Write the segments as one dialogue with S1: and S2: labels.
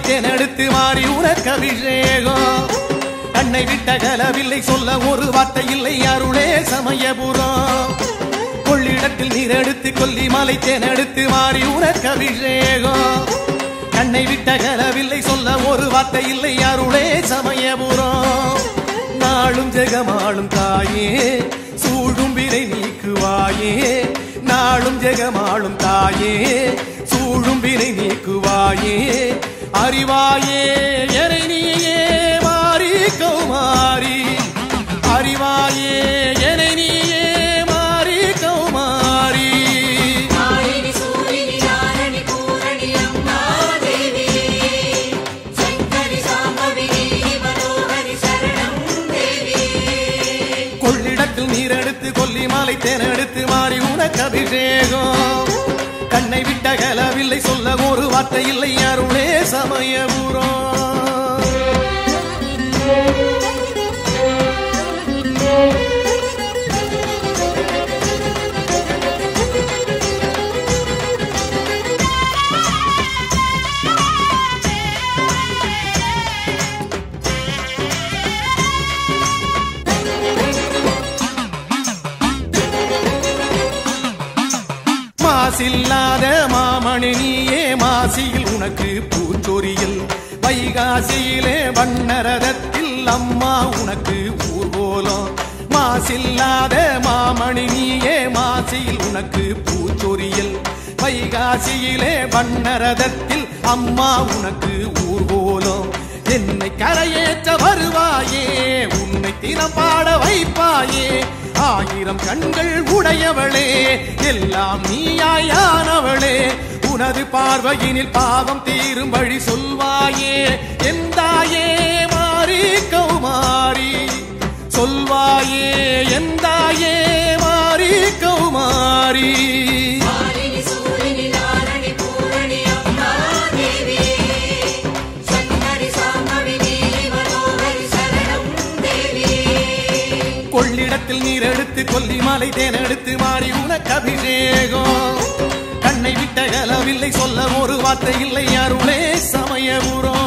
S1: தேனெடுத்து மாறி உனக்கு அபிஷேகம் கண்ணை விட்ட கலவில்லை சொல்ல ஒரு வார்த்தை இல்லை அருளே சமயபுரம் கொள்ளிடத்தில் நீர் எடுத்து கொல்லி மலை தேனெடுத்து மாறி உனக்கு அபிஷேகம் கண்ணை விட்ட கலவில்லை சொல்ல ஒரு வார்த்தை இல்லை அருளே சமயபுரம் நாளும் ஜெகமாளும் தாயே சூழும் வினை நீக்குவாயே நாளும் ஜெகமாளும் தாயே சூழும் வினை நீக்குவாயே அறிவாயே எனை நீயே மாறி கௌமாரி அறிவாயே எனை நீயே மாறி கௌமாரி
S2: மாலினி சூரினி நாரணி பூரணி அம்மா தேவி சங்கரி சாம்பவினி மனோகரி சரணம் தேவி
S1: கொள்ளிடத்தில் நீரெடுத்து கொல்லி மாலை தேனெடுத்து மாறி உனக்கு அபிஷேகம் கண்ணை விட்ட கலவில்லை சொல்ல ஒரு வார்த்தை இல்லை அருளே சமயபுரம் மாசில்லாத மாமணி நீயே மாசியில் உனக்கு பூச்சொரியில் வைகாசியிலே வண்ணரதத்தில் அம்மா உனக்கு ஊர்வலம் மாசில்லாத மாமணி நீயே மாசியில் உனக்கு பூச்சொரியில் வைகாசியிலே வண்ணரதத்தில் அம்மா உனக்கு ஊர்வலம் என்னை கரையேற்ற வருவாயே உன்னை தினம் பாட வைப்பாயே ஆயிரம் கண்கள் உடையவளே எல்லாம் நீயாயானவளே உனது பார்வையினில் பாவம் தீரும் வழி சொல்வாயே எந்தாயே மாறி கௌமாரி சொல்வாயே எந்தாயே மாறி கௌமாரி
S2: மாலினி சூரினி நாரணி பூரணி அம்மா தேவி சங்கரி சாம்பவினி மனோகரி சரணம் தேவி
S1: கொள்ளிடத்தில் நீர் எடுத்து கொல்லி மலை தேனெடுத்து மாறி உனக்கு அபிஷேகம் கண்ணை விட்ட கலவில்லை சொல்ல ஒரு வார்த்தை இல்லை அருளே சமயபுரம்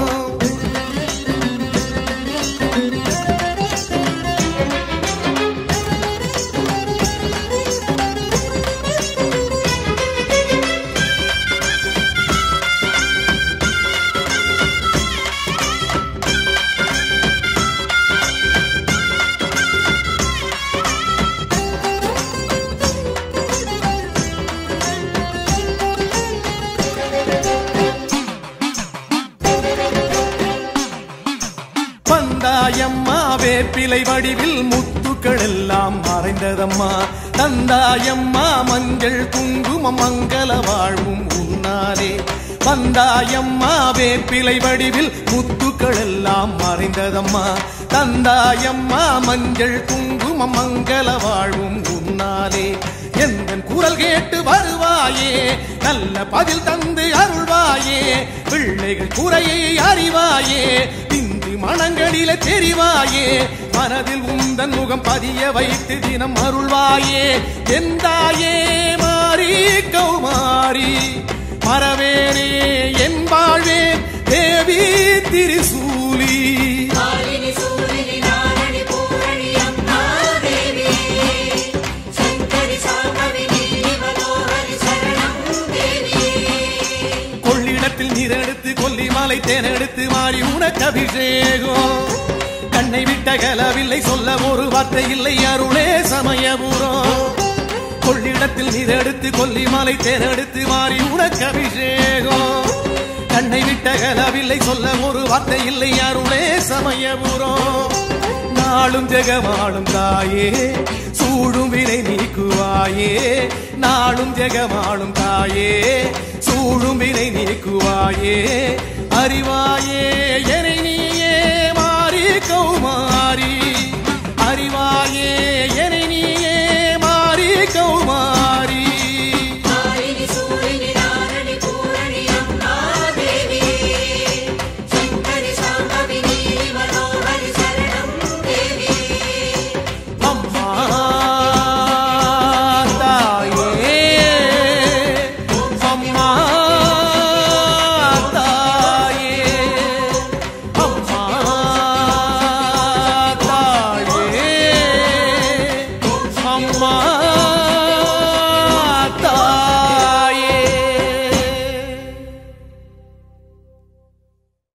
S1: வந்தாயம்மா வேப்பிலை வடிவில் முத்துக்கள் எல்லாம் மறைந்ததம்மா தந்தாயம்மா மஞ்சள் குங்குமம் மங்கள வாழ்வும் உன்னாலே வந்தாயம்மா வேப்பிலை வடிவில் முத்துக்கள் எல்லாம் மறைந்ததம்மா தந்தாயம்மா மஞ்சள் குங்குமம் மங்கள வாழ்வும் உன்னாலே எந்த குரல் கேட்டு வருவாயே நல்ல பதில் தந்து அருள்வாயே பிள்ளைகள் குறையை அறிவாயே இந்து மனங்களில தெரிவாயே மனதில் உந்தன் முகம் பதிய வைத்து தினம் அருள்வாயே எந்தாயே மாறி கௌமாரி மறவேனே என் வாழ்வே தேவி திரிசூலி
S2: மாலினி சூரினி நாரணி பூரணி அம்மா தேவி சங்கரி சாம்பவினி மனோகரி சரணம் தேவி
S1: கொள்ளிடத்தில் நீரெடுத்து கொல்லி மலை தேனெடுத்து மாறி உனக்கு அபிஷேகம் கண்ணை விட்ட கலவில்லை சொல்ல ஒரு வார்த்தை இல்லை அருளே சமயபுரம் கொள்ளிடத்தில் நீரெடுத்து கொல்லி மலை தேனெடுத்து மாறி உனக்கு அபிஷேகம் கண்ணை விட்ட கலவில்லை சொல்ல ஒரு வார்த்தை இல்லை அருளே சமயபுரம் நாளும் ஜெகமாளும் தாயே சூடும் வினை நீக்குவாயே நாளும் ஜெகமாளும் தாயே சூழும் வினை நீக்குவாயே அறிவாயே